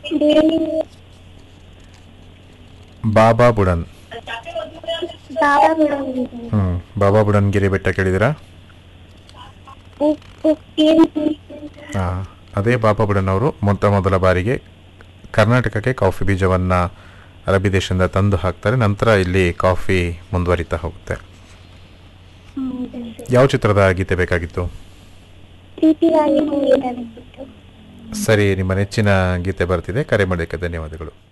ಬೇಲಿ ಬಾಬಾ ಬುಡನ್ ಬಾಬಾ ಬಿಡೋದು ಹ್ಮ್ ಬಾಬಾ ಬುಡನ್ಗಿರಿ ಬೆಟ್ಟ ಕೇಳಿದಿರಾ ಹಾ ಅದೇ ಬಾಬಾ ಬುಡನ್ ಅವರು ಮೊತ್ತ ಮೊದಲ ಬಾರಿಗೆ ಕರ್ನಾಟಕಕ್ಕೆ ಕಾಫಿ ಬೀಜವನ್ನ ಅರಬ್ಬಿ ದೇಶದಿಂದ ತಂದು ಹಾಕ್ತಾರೆ ನಂತರ ಇಲ್ಲಿ ಕಾಫಿ ಮುಂದುವರಿತಾ ಹೋಗುತ್ತೆ ಯಾವ ಚಿತ್ರದ ಗೀತೆ ಬೇಕಾಗಿತ್ತು ಪ್ರೀತಿಗಾಗಿ ಹೂವಿರಬೇಕಿತ್ತು ಸರಿ ನಿಮ್ಮ ನೆಚ್ಚಿನ ಗೀತೆ ಬರ್ತಿದೆ ಕರೆ ಮಾಡೋದಕ್ಕೆ ಧನ್ಯವಾದಗಳು